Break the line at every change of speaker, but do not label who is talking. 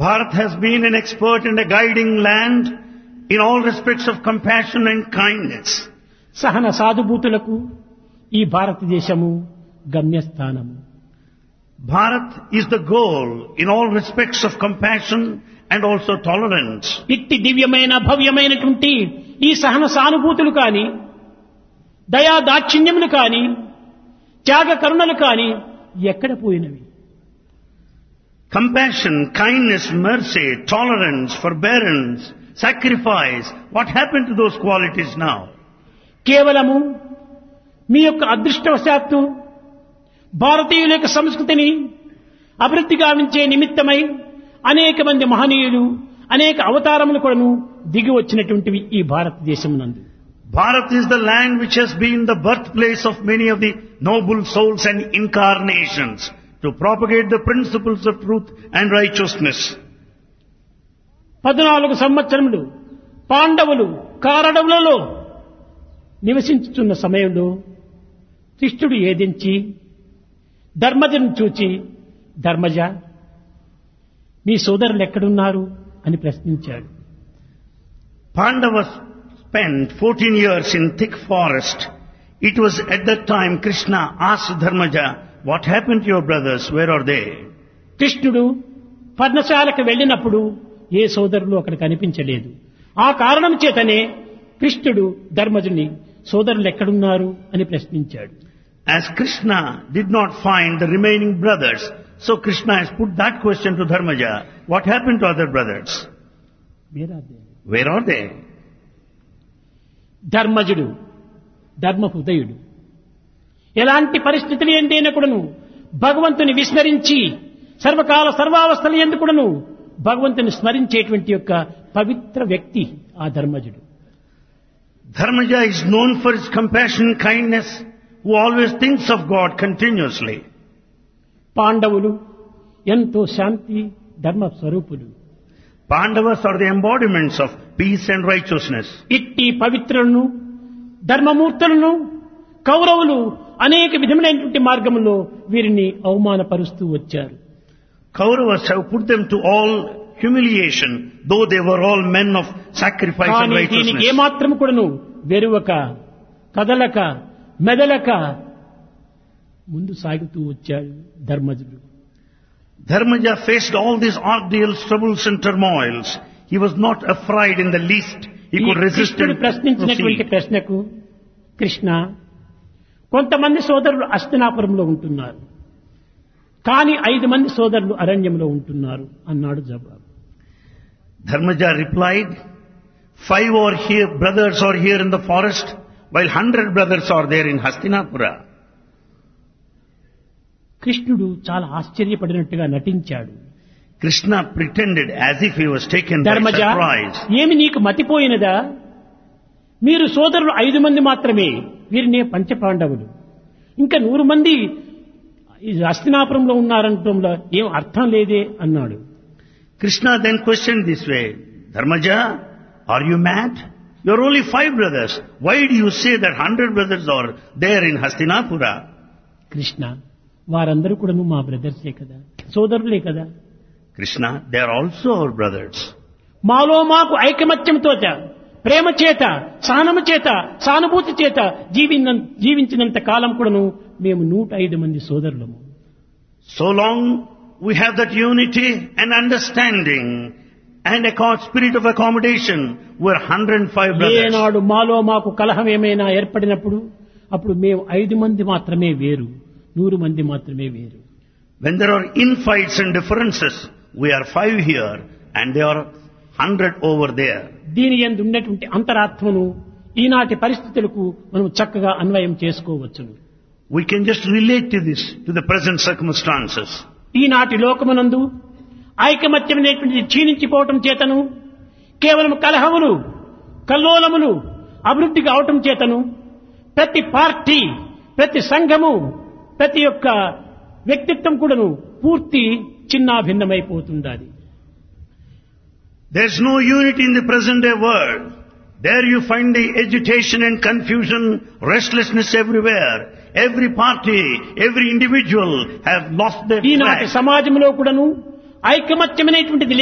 Bharat has been an expert and a guiding land in all respects of compassion and kindness.
సహన సాధుభూతులకు ఈ భారతదేశము గమ్యస్థానము
Bharat is the goal in all respects of compassion and also tolerance.
ఇట్టి దివ్యమైన భవ్యమైనటువంటి ఈ సహన సానుభూతులు కాని దయా దాక్షిణ్యములు కాని త్యాగ కరుణలు కాని ఎక్కడ పోయినవి
Compassion, kindness, mercy, tolerance, forbearance, sacrifice. What happened to those qualities now?
కేవలము మీ యొక్క అదృష్టవశాత్తు భారతీయుల యొక్క సంస్కృతిని అభివృద్ధి గావించే నిమిత్తమై అనేక మంది మహనీయులు అనేక అవతారములు కూడాను దిగి వచ్చినటువంటివి ఈ భారతదేశం నందు
Bharat is the land which has been the birthplace of many of the noble souls and incarnations to propagate the principles of truth and righteousness.
పద్నాలుగు సంవత్సరములు పాండవులు కారడవులలో నివసించుతున్న సమయంలో కృష్ణుడు ఏదించి ధర్మజను చూచి ధర్మజ మీ సోదరులు ఎక్కడున్నారు అని ప్రశ్నించాడు
Pandavas spent 14 years in thick forest. It was at that time Krishna asked Dharmaja, what happened to your brothers? Where are they?
కృష్ణుడు పర్ణశాలకు వెళ్ళినప్పుడు ఏ సోదరులు అక్కడ కనిపించలేదు ఆ కారణం చేతనే కృష్ణుడు ధర్మజుని సోదరులు ఎక్కడున్నారు అని ప్రశ్నించాడు
As Krishna did not find the remaining brothers, so Krishna has put that question to Dharmaja, what happened to other brothers?
మీరాదే.
Where are they?
ధర్మజుడు ధర్మ హృదయుడు ఎలాంటి పరిస్థితులు ఎందైనకుడును భగవంతుని విస్మరించి సర్వకాల సర్వావస్థలు ఎందుకుడును భగవంతుని స్మరించేటువంటి యొక్క పవిత్ర వ్యక్తి ఆ ధర్మజుడు
Dharmaja is known for his compassion, kindness, who always thinks of God continuously.
పాండవులు ఎంతో శాంతి ధర్మ స్వరూపులు
Pandavas are the embodiments of peace and righteousness.
ఇట్టి పవిత్రులను ధర్మమూర్తులను కౌరవులు అనేక విధములైనటువంటి మార్గంలో వీరిని అవమానపరుస్తూ వచ్చారు
Kauravas have put them to all humiliation, though they were all men of sacrifice and
కానీ దీనికి
righteousness.
ఏమాత్రం కూడాను వెరువక కదలక మెదలక ముందు సాగుతూ వచ్చాడు ధర్మజుడు
Dharmaja faced all these ordeals, troubles and turmoils. He was not afraid in the least. He
ఈ
could resist
కృష్ణుడు
and
ప్రశ్నించినటువంటి
proceed.
ప్రశ్నకు కృష్ణ కొంతమంది సోదరులు అస్తినాపురంలో ఉంటున్నారు కానీ ఐదు మంది సోదరులు అరణ్యంలో ఉంటున్నారు అన్నాడు జవాబు
Dharmaja replied, five are here, brothers are here in the forest, while hundred brothers are there in Hastinapura.
కృష్ణుడు చాలా ఆశ్చర్యపడినట్టుగా నటించాడు
Krishna pretended as if he was taken by
Dharmaja
surprise.
ఏమి నీకు మతిపోయినదా మీరు సోదరులు ఐదు మంది మాత్రమే వీరినే పంచపాండవులు ఇంకా నూరు మంది ఈ హస్తినాపురంలో ఉన్నారంటంలో ఏం అర్థం లేదే అన్నాడు
Krishna then questioned this way, Dharmaja, are you mad? You're only five brothers. Why do you say that hundred brothers are there in Hastinapura?
Krishna వారందరూ కూడా మా బ్రదర్సే కదా సోదరులే కదా
Krishna, they are also our brothers.
మాలో మాకు ఐకమత్యంతో ప్రేమ చేత సహనము చేత సానుభూతి చేత జీవిన జీవించినంత కాలం కూడాను మేము నూట ఐదు మంది సోదరులము
So long we have that unity and understanding and a co- spirit of accommodation, we're 105 brothers.
ఏనాడు మాలో మాకు కలహం ఏమైనా ఏర్పడినప్పుడు అప్పుడు మేము ఐదు మంది మాత్రమే వేరు నూరు మంది మాత్రమే వేరు
When there are infights and differences, we are five here and they are 100 over there.
దీని ఎందు ఉన్నటువంటి అంతరాత్మను ఈనాటి పరిస్థితులకు మనం చక్కగా అన్వయం చేసుకోవచ్చును
We can just relate to this, to the present circumstances.
ఈనాటి లోకమునందు ఐకమత్యమైనటువంటి క్షీణించిపోవటం చేతను కేవలం కలహములు కల్లోలములు అభివృద్ధి కావటం చేతను ప్రతి పార్టీ ప్రతి సంఘము ప్రతి యొక్క వ్యక్తిత్వం కూడాను పూర్తి చిన్నాభిన్నమైపోతుండాలి
There's no unity in the present day world. There you find the agitation and confusion, restlessness everywhere. Every party, every individual have lost their
ఈనాటి
track.
సమాజంలో కూడాను ఐకమత్యమైనటువంటిది